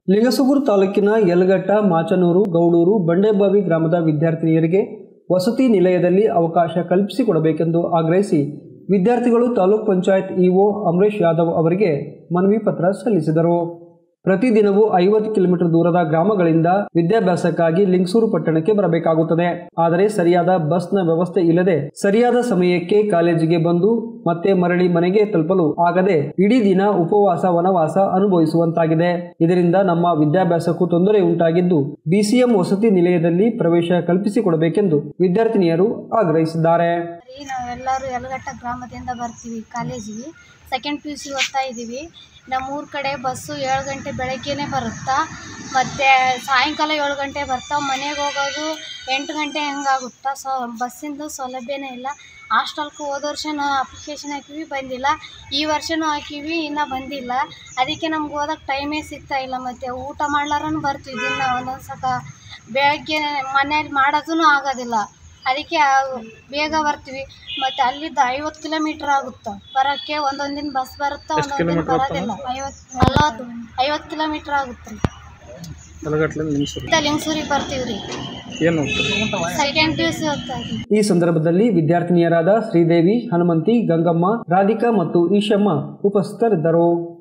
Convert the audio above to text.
ಲಿಂಗಸೂಗೂರು ತಾಲೂಕಿನ ಯಲಗಟ್ಟ ಮಾಚನೂರು ಗೌಡೂರು ಬಂಡೆಬಾವಿ ಗ್ರಾಮದ ವಿದ್ಯಾರ್ಥಿನಿಯರಿಗೆ ವಸತಿ ನಿಲಯದಲ್ಲಿ ಅವಕಾಶ ಕಲ್ಪಿಸಿಕೊಡಬೇಕೆಂದು ಆಗ್ರಹಿಸಿ ವಿದ್ಯಾರ್ಥಿಗಳು ತಾಲೂಕ್ ಪಂಚಾಯತ್ ಇಒ ಅಮರೇಶ್ ಯಾದವ್ ಅವರಿಗೆ ಮನವಿ ಪತ್ರ ಸಲ್ಲಿಸಿದರು ಪ್ರತಿದಿನವೂ ಐವತ್ತು ಕಿಲೋಮೀಟರ್ ದೂರದ ಗ್ರಾಮಗಳಿಂದ ವಿದ್ಯಾಭ್ಯಾಸಕ್ಕಾಗಿ ಲಿಂಗಸೂರು ಪಟ್ಟಣಕ್ಕೆ ಬರಬೇಕಾಗುತ್ತದೆ ಆದರೆ ಸರಿಯಾದ ಬಸ್ನ ವ್ಯವಸ್ಥೆ ಇಲ್ಲದೆ ಸರಿಯಾದ ಸಮಯಕ್ಕೆ ಕಾಲೇಜಿಗೆ ಬಂದು ಮತ್ತೆ ಮರಳಿ ಮನೆಗೆ ತಲುಪಲು ಆಗದೆ ಇಡೀ ದಿನ ಉಪವಾಸ ವನವಾಸ ಅನುಭವಿಸುವಂತಾಗಿದೆ ಇದರಿಂದ ನಮ್ಮ ವಿದ್ಯಾಭ್ಯಾಸಕ್ಕೂ ತೊಂದರೆ ಉಂಟಾಗಿದ್ದು ಬಿಸಿಎಂ ವಸತಿ ನಿಲಯದಲ್ಲಿ ಪ್ರವೇಶ ಕಲ್ಪಿಸಿಕೊಡಬೇಕೆಂದು ವಿದ್ಯಾರ್ಥಿನಿಯರು ಆಗ್ರಹಿಸಿದ್ದಾರೆ ರೀ ನಾವೆಲ್ಲರೂ ಯಲಗಟ್ಟ ಗ್ರಾಮದಿಂದ ಬರ್ತೀವಿ ಕಾಲೇಜಿಗೆ ಸೆಕೆಂಡ್ ಪಿ ಯು ಸಿ ಓದ್ತಾ ಇದ್ದೀವಿ ನಮ್ಮೂರ ಕಡೆ ಬಸ್ಸು ಏಳು ಗಂಟೆ ಬೆಳಗ್ಗೆನೇ ಬರುತ್ತಾ ಮತ್ತು ಸಾಯಂಕಾಲ ಏಳು ಗಂಟೆ ಬರ್ತಾವೆ ಮನೆಗೆ ಹೋಗೋದು ಎಂಟು ಗಂಟೆ ಹೆಂಗಾಗುತ್ತಾ ಸೊ ಬಸ್ಸಿಂದು ಸೌಲಭ್ಯನೇ ಇಲ್ಲ ಹಾಸ್ಟೆಲ್ಗೆ ಹೋದ ವರ್ಷ ನಾವು ಅಪ್ಲಿಕೇಶನ್ ಹಾಕಿವಿ ಬಂದಿಲ್ಲ ಈ ವರ್ಷನೂ ಹಾಕಿವಿ ಇನ್ನೂ ಬಂದಿಲ್ಲ ಅದಕ್ಕೆ ನಮ್ಗೆ ಓದೋಕ್ಕೆ ಟೈಮೇ ಸಿಗ್ತಾ ಇಲ್ಲ ಮತ್ತು ಊಟ ಮಾಡ್ಲಾರನು ಬರ್ತೀವಿ ದಿನ ಒಂದೊಂದು ಸತ ಬೆಳಗ್ಗೆ ಮನೇಲಿ ಮಾಡೋದೂ ಆಗೋದಿಲ್ಲ ಅದಕ್ಕೆ ಆ- ಬೇಗ ಬರ್ತೀವಿ ಮತ್ತು ಅಲ್ಲಿದ್ದ ಐವತ್ತು ಕಿಲೋಮೀಟ್ರ್ ಆಗುತ್ತೆ ಬರೋಕ್ಕೆ ಒಂದೊಂದು ದಿನ ಬಸ್ ಬರುತ್ತೆ ಒಂದೊಂದು ದಿನ ಬರೋದಿಲ್ಲ ಐವತ್ತು ನಲ್ವತ್ತು ಐವತ್ತು ಕಿಲೋಮೀಟ್ರ್ ಆಗುತ್ತೆ ರೀ ಯಲಗಟ್ಲಿಂದ ನಿಮಿಷ ಇತ್ತ ಲಿಂಗಸೂರಿಗೆ ಬರ್ತೀವಿ ರೀ ಏನು ಸೆಕೆಂಡ್ ಪಿ ಯು ಸಿ ಓದ್ತಾ ಇದ್ದೀವಿ ಈ ಸಂದರ್ಭದಲ್ಲಿ ವಿದ್ಯಾರ್ಥಿನಿಯರಾದ ಶ್ರೀದೇವಿ ಹನುಮಂತಿ ಗಂಗಮ್ಮ ರಾಧಿಕಾ ಮತ್ತು ಈಶಮ್ಮ ಉಪಸ್ಥಿತರಿದ್ದರು